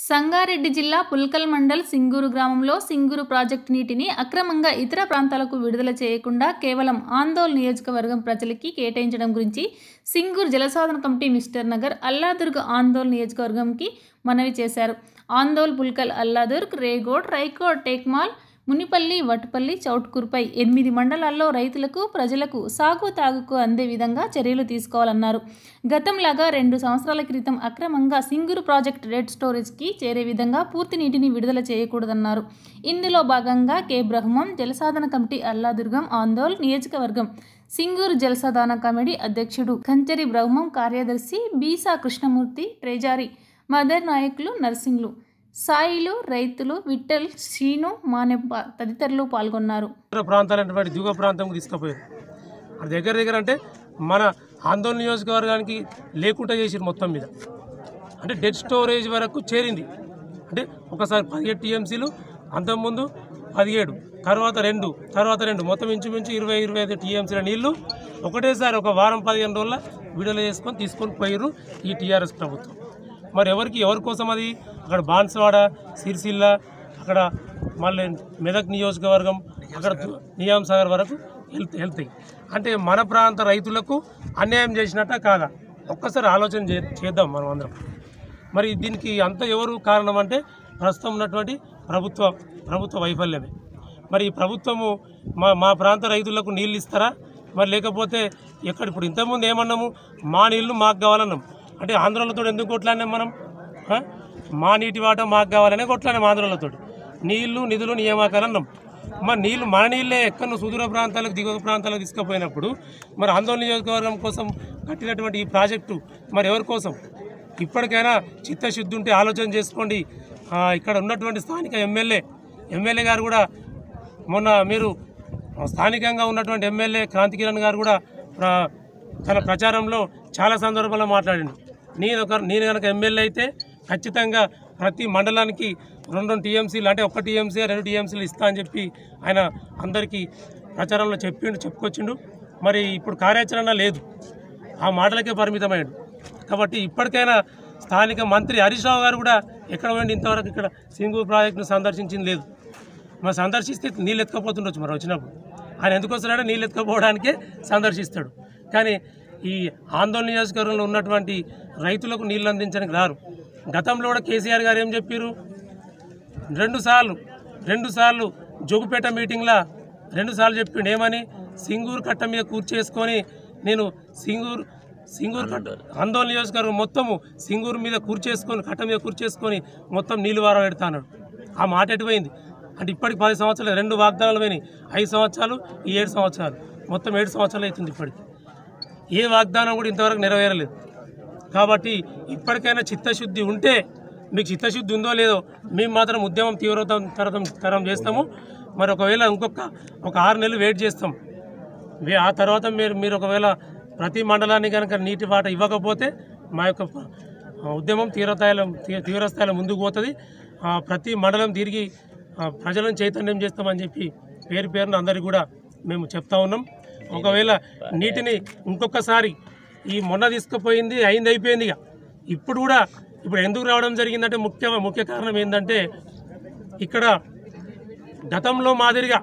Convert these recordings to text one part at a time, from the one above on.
సంగారెడ్డి జిల్లా పుల్కల్ మండల్ సింగూరు గ్రామంలో సింగూరు ప్రాజెక్టు నీటిని అక్రమంగా ఇతర ప్రాంతాలకు విడుదల చేయకుండా కేవలం ఆందోళ్ నియోజకవర్గం ప్రజలకి కేటాయించడం గురించి సింగూరు జలసాధన కమిటీ మిస్టర్ నగర్ అల్లాదుర్గ్ ఆందోళ్ నియోజకవర్గంకి మనవి చేశారు ఆందోళ్ పుల్కల్ అల్లాదుర్గ్ రేగోడ్ రైకోడ్ టేక్మాల్ మునిపల్లి వటుపల్లి చౌట్కూర్పై ఎనిమిది మండలాల్లో రైతులకు ప్రజలకు సాగు తాగుకు అందే విధంగా చర్యలు తీసుకోవాలన్నారు గతంలాగా రెండు సంవత్సరాల క్రితం అక్రమంగా సింగూరు ప్రాజెక్ట్ రెడ్ స్టోరేజ్కి చేరే విధంగా పూర్తి నీటిని విడుదల చేయకూడదన్నారు ఇందులో భాగంగా కె బ్రహ్మం జలసాధన కమిటీ అల్లాదుర్గం ఆందోళ్ నియోజకవర్గం సింగూరు జలసాధన కమిటీ అధ్యక్షుడు కంచరి బ్రహ్మం కార్యదర్శి బీసా కృష్ణమూర్తి ట్రెజారీ మదర్ నాయకులు నర్సింగ్లు సాయిలు రైతులు విఠల్ శ్రీను మానెప్ప తదితరులు పాల్గొన్నారు ఇతర ప్రాంతాలైనటువంటి దిగువ ప్రాంతంకి తీసుకుపోయారు అది దగ్గర దగ్గర అంటే మన ఆందోళన నియోజకవర్గానికి లేకుండా చేసిరు మొత్తం మీద అంటే డెడ్ స్టోరేజ్ వరకు చేరింది అంటే ఒకసారి పదిహేడు టీఎంసీలు అంతకుముందు పదిహేడు తర్వాత రెండు తర్వాత రెండు మొత్తం ఇంచుమించు ఇరవై ఇరవై ఐదు టీఎంసీల నీళ్లు ఒకటేసారి ఒక వారం పదిహేను రోజుల విడుదల చేసుకొని తీసుకొని పోయిర్రు ఈ టీఆర్ఎస్ ప్రభుత్వం మరి ఎవరికి ఎవరి కోసం అది అక్కడ బాన్స్వాడ సిరిసిల్ల అక్కడ మళ్ళీ మెదక్ నియోజకవర్గం అక్కడ దు- నిజాం సాగర్ వరకు వెళ్త వెళ్తాయి అంటే మన ప్రాంత రైతులకు అన్యాయం చేసినట్ట కాదా ఒక్కసారి ఆలోచన చే చేద్దాం మనం అందరం మరి దీనికి అంత ఎవరు కారణం అంటే ప్రస్తుతం ఉన్నటువంటి ప్రభుత్వ ప్రభుత్వ వైఫల్యమే మరి ఈ ప్రభుత్వము మా మా ప్రాంత రైతులకు నీళ్ళు ఇస్తారా మరి లేకపోతే ఎక్కడ ఇప్పుడు ఇంతకుముందు ఏమన్నాము మా నీళ్లు మాకు కావాలన్నాం అంటే ఆంధ్రులతో ఎందుకు కొట్లాడినాం మనం ఆ? మా నీటి వాటా మాకు కావాలనే కొట్లాడినాం ఆంధ్రులతో నీళ్లు నిధులు నియామకాలు అన్నాం మరి నీళ్లు మన నీళ్ళే ఎక్కడో సుదూర ప్రాంతాలకు దిగువ ప్రాంతాలకు తీసుకుపోయినప్పుడు మరి ఆందోళన నియోజకవర్గం కోసం కట్టినటువంటి ఈ ప్రాజెక్టు మరి ఎవరి కోసం ఇప్పటికైనా చిత్తశుద్ధి ఉంటే ఆలోచన చేసుకోండి ఆ, ఇక్కడ ఉన్నటువంటి స్థానిక ఎమ్మెల్యే ఎమ్మెల్యే గారు కూడా మొన్న మీరు స్థానికంగా ఉన్నటువంటి ఎమ్మెల్యే క్రాంతి కిరణ్ గారు కూడా ప్ర- తన ప్రచారంలో చాలా సందర్భాల్లో మాట్లాడిండు నేను ఒక నేను కనుక ఎమ్మెల్యే అయితే ఖచ్చితంగా ప్రతి మండలానికి రెండు రెండు టీఎంసీలు అంటే ఒక టీఎంసీ రెండు టీఎంసీలు ఇస్తా అని చెప్పి ఆయన అందరికీ ప్రచారంలో చెప్పిండు చెప్పుకొచ్చిండు మరి ఇప్పుడు కార్యాచరణ లేదు ఆ మాటలకే పరిమితమయ్యాడు కాబట్టి ఇప్పటికైనా స్థానిక మంత్రి హరీష్ రావు గారు కూడా ఎక్కడ పోయింది ఇంతవరకు ఇక్కడ సింగూరు ప్రాజెక్టును సందర్శించింది లేదు మరి సందర్శిస్తే నీళ్ళు ఎత్తుకపోతుండొచ్చు మరి వచ్చినప్పుడు ఆయన ఎందుకు వస్తున్నాడో నీళ్ళు ఎత్తుకపోవడానికే సందర్శిస్తాడు కానీ ఈ ఆందోళన నియోజకవర్గంలో ఉన్నటువంటి రైతులకు నీళ్ళు అందించడానికి రారు గతంలో కూడా కేసీఆర్ గారు ఏం చెప్పారు రెండు సార్లు రెండు సార్లు జోగుపేట మీటింగ్లో రెండు సార్లు చెప్పిండు ఏమని సింగూరు కట్ట మీద కూర్చేసుకొని నేను సింగూరు సింగూరు కట్ట ఆందోళన నియోజకవర్గం మొత్తము సింగూరు మీద కూర్చేసుకొని కట్ట మీద కూర్చేసుకొని మొత్తం నీళ్ళు వార పెడతాను ఆ మాట ఎటుపోయింది అంటే ఇప్పటికి పది సంవత్సరాలు రెండు వాగ్దానాలు పోయినాయి ఐదు సంవత్సరాలు ఈ ఏడు సంవత్సరాలు మొత్తం ఏడు సంవత్సరాలు అవుతుంది ఇప్పటికి ఏ వాగ్దానం కూడా ఇంతవరకు నెరవేరలేదు కాబట్టి ఇప్పటికైనా చిత్తశుద్ధి ఉంటే మీకు చిత్తశుద్ధి ఉందో లేదో మేము మాత్రం ఉద్యమం తీవ్రతం తరం తరం చేస్తాము మరి ఒకవేళ ఇంకొక ఒక ఆరు నెలలు వెయిట్ చేస్తాం వే- ఆ తర్వాత మీరు మీరు ఒకవేళ ప్రతి మండలానికి కనుక నీటి వాట ఇవ్వకపోతే మా యొక్క ఆ, ఉద్యమం తీవ్రస్థాయిలో తీ- తీవ్రస్థాయిలో ముందుకు పోతుంది ఆ, ప్రతి మండలం తిరిగి ఆ, ప్రజలను చైతన్యం చేస్తామని చెప్పి పేరు పేరున అందరికీ కూడా మేము చెప్తా ఉన్నాం ఒకవేళ నీటిని ఇంకొకసారి ఈ మొన్న తీసుకుపోయింది అయింది అయిపోయింది ఇక ఇప్పుడు కూడా ఇప్పుడు ఎందుకు రావడం జరిగిందంటే ముఖ్య ముఖ్య కారణం ఏంటంటే ఇక్కడ గతంలో మాదిరిగా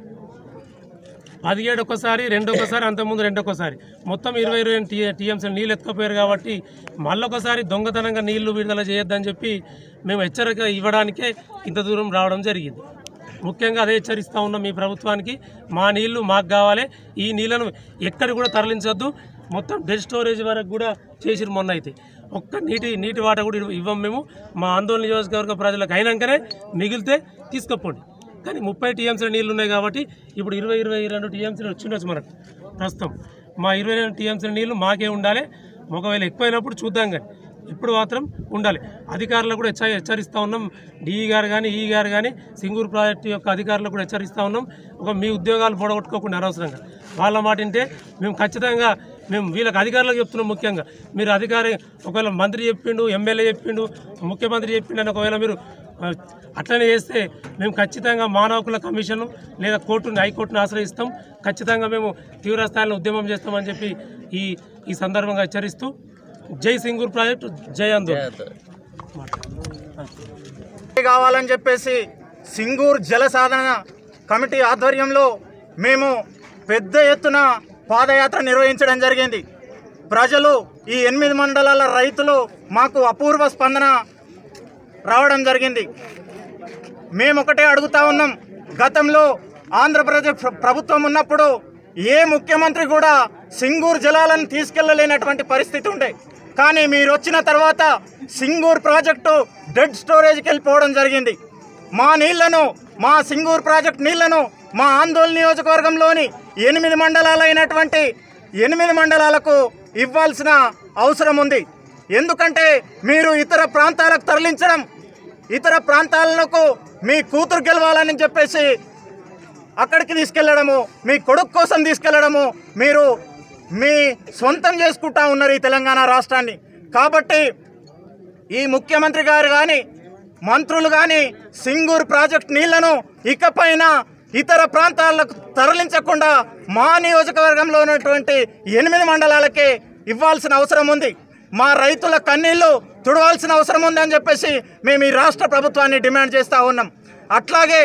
పదిహేడు ఒకసారి రెండు ఒకసారి అంతకుముందు రెండు ఒకసారి మొత్తం ఇరవై ఇరవై టీ టీఎంసీ నీళ్ళు ఎత్తుకపోయారు కాబట్టి మళ్ళొకసారి దొంగతనంగా నీళ్లు విడుదల చేయొద్దని చెప్పి మేము హెచ్చరిక ఇవ్వడానికే ఇంత దూరం రావడం జరిగింది ముఖ్యంగా అదే హెచ్చరిస్తూ ఉన్నాం మీ ప్రభుత్వానికి మా నీళ్లు మాకు కావాలి ఈ నీళ్లను ఎక్కడికి కూడా తరలించొద్దు మొత్తం డెడ్ స్టోరేజ్ వరకు కూడా చేసిరు మొన్న అయితే ఒక్క నీటి నీటి వాట కూడా ఇవ్వం మేము మా ఆందోళన నియోజకవర్గ ప్రజలకు అయినాకనే మిగిలితే తీసుకుపోండి కానీ ముప్పై టీఎంసీల నీళ్ళు ఉన్నాయి కాబట్టి ఇప్పుడు ఇరవై ఇరవై రెండు టీఎంసీలు వచ్చిండొచ్చు మనకు ప్రస్తుతం మా ఇరవై రెండు టీఎంసీల నీళ్ళు మాకే ఉండాలి ఒకవేళ ఎక్కువైనప్పుడు చూద్దాం కానీ ఇప్పుడు మాత్రం ఉండాలి అధికారులకు కూడా హెచ్చ హెచ్చరిస్తూ ఉన్నాం డిఈ గారు కానీ ఈ గారు కానీ సింగూరు ప్రాజెక్టు యొక్క అధికారులకు కూడా హెచ్చరిస్తూ ఉన్నాం ఒక మీ ఉద్యోగాలు పొడగొట్టుకోకుండా అనవసరంగా వాళ్ళ మాట వింటే మేము ఖచ్చితంగా మేము వీళ్ళకి అధికారులకు చెప్తున్నాం ముఖ్యంగా మీరు అధికారి ఒకవేళ మంత్రి చెప్పిండు ఎమ్మెల్యే చెప్పిండు ముఖ్యమంత్రి చెప్పిండు అని ఒకవేళ మీరు ఆ, అట్లనే చేస్తే మేము ఖచ్చితంగా మానవ హక్కుల కమిషన్ లేదా కోర్టుని హైకోర్టును ఆశ్రయిస్తాం ఖచ్చితంగా మేము తీవ్ర స్థాయిలో ఉద్యమం చేస్తామని చెప్పి ఈ ఈ సందర్భంగా హెచ్చరిస్తూ జై సింగూర్ ప్రాజెక్టు జై ఆందోళన్ కావాలని చెప్పేసి సింగూర్ జల సాధన కమిటీ ఆధ్వర్యంలో మేము పెద్ద ఎత్తున పాదయాత్ర నిర్వహించడం జరిగింది ప్రజలు ఈ ఎనిమిది మండలాల రైతులు మాకు అపూర్వ స్పందన రావడం జరిగింది మేము ఒకటే అడుగుతా ఉన్నాం గతంలో ఆంధ్రప్రదేశ్ ప్ర- ప్రభుత్వం ఉన్నప్పుడు ఏ ముఖ్యమంత్రి కూడా సింగూర్ జలాలను తీసుకెళ్లలేనటువంటి పరిస్థితి ఉండే కానీ మీరు వచ్చిన తర్వాత సింగూర్ ప్రాజెక్టు డెడ్ స్టోరేజ్కి వెళ్ళిపోవడం జరిగింది మా నీళ్లను మా సింగూర్ ప్రాజెక్ట్ నీళ్లను మా ఆందోళన నియోజకవర్గంలోని ఎనిమిది మండలాలైనటువంటి ఎనిమిది మండలాలకు ఇవ్వాల్సిన అవసరం ఉంది ఎందుకంటే మీరు ఇతర ప్రాంతాలకు తరలించడం ఇతర ప్రాంతాలకు మీ కూతురు గెలవాలని చెప్పేసి అక్కడికి తీసుకెళ్లడము మీ కొడుకు కోసం తీసుకెళ్లడము మీరు మీ సొంతం చేసుకుంటా ఉన్నారు ఈ తెలంగాణ రాష్ట్రాన్ని కాబట్టి ఈ ముఖ్యమంత్రి గారు కానీ మంత్రులు కానీ సింగూర్ ప్రాజెక్ట్ నీళ్లను ఇకపైన ఇతర ప్రాంతాలకు తరలించకుండా మా నియోజకవర్గంలో ఉన్నటువంటి ఎనిమిది మండలాలకే ఇవ్వాల్సిన అవసరం ఉంది మా రైతుల కన్నీళ్లు తుడవాల్సిన అవసరం ఉంది అని చెప్పేసి మేము ఈ రాష్ట్ర ప్రభుత్వాన్ని డిమాండ్ చేస్తూ ఉన్నాం అట్లాగే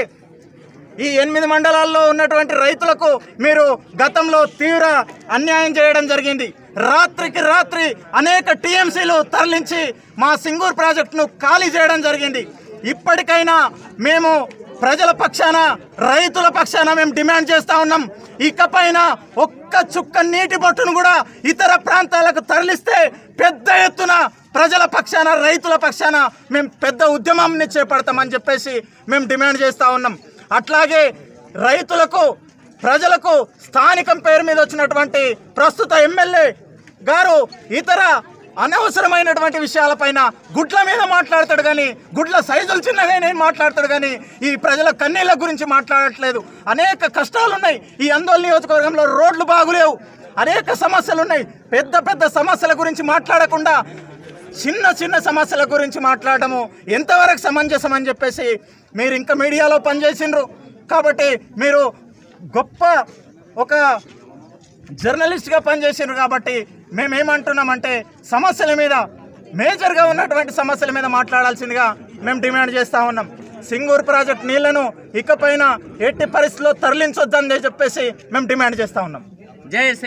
ఈ ఎనిమిది మండలాల్లో ఉన్నటువంటి రైతులకు మీరు గతంలో తీవ్ర అన్యాయం చేయడం జరిగింది రాత్రికి రాత్రి అనేక టీఎంసీలు తరలించి మా సింగూర్ ప్రాజెక్టును ఖాళీ చేయడం జరిగింది ఇప్పటికైనా మేము ప్రజల పక్షాన రైతుల పక్షాన మేము డిమాండ్ చేస్తా ఉన్నాం ఇకపైన ఒక్క చుక్క నీటి బొట్టును కూడా ఇతర ప్రాంతాలకు తరలిస్తే పెద్ద ఎత్తున ప్రజల పక్షాన రైతుల పక్షాన మేము పెద్ద ఉద్యమాన్ని చేపడతామని చెప్పేసి మేము డిమాండ్ చేస్తా ఉన్నాం అట్లాగే రైతులకు ప్రజలకు స్థానికం పేరు మీద వచ్చినటువంటి ప్రస్తుత ఎమ్మెల్యే గారు ఇతర అనవసరమైనటువంటి విషయాలపైన గుడ్ల మీద మాట్లాడతాడు కానీ గుడ్ల సైజులు చిన్నగా నేను మాట్లాడతాడు కానీ ఈ ప్రజల కన్నీళ్ళ గురించి మాట్లాడట్లేదు అనేక కష్టాలు ఉన్నాయి ఈ ఆందోళన నియోజకవర్గంలో రోడ్లు బాగులేవు అనేక సమస్యలు ఉన్నాయి పెద్ద పెద్ద సమస్యల గురించి మాట్లాడకుండా చిన్న చిన్న సమస్యల గురించి మాట్లాడటము ఎంతవరకు సమంజసం అని చెప్పేసి మీరు ఇంకా మీడియాలో పనిచేసిండ్రు కాబట్టి మీరు గొప్ప ఒక జర్నలిస్ట్గా పనిచేసిండ్రు కాబట్టి మేమేమంటున్నామంటే సమస్యల మీద మేజర్గా ఉన్నటువంటి సమస్యల మీద మాట్లాడాల్సిందిగా మేము డిమాండ్ చేస్తూ ఉన్నాం సింగూర్ ప్రాజెక్ట్ నీళ్లను ఇకపైన ఎట్టి పరిస్థితుల్లో తరలించొద్దని చెప్పేసి మేము డిమాండ్ చేస్తూ ఉన్నాం జై శ్రీ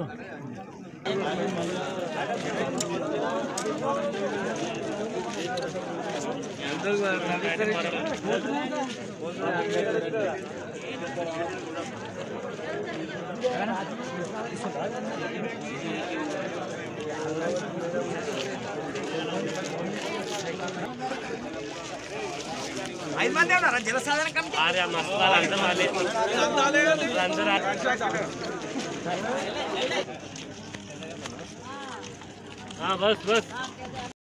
ఐదు మంది ఉన్నారా జలసాధన కమిటీ बस बस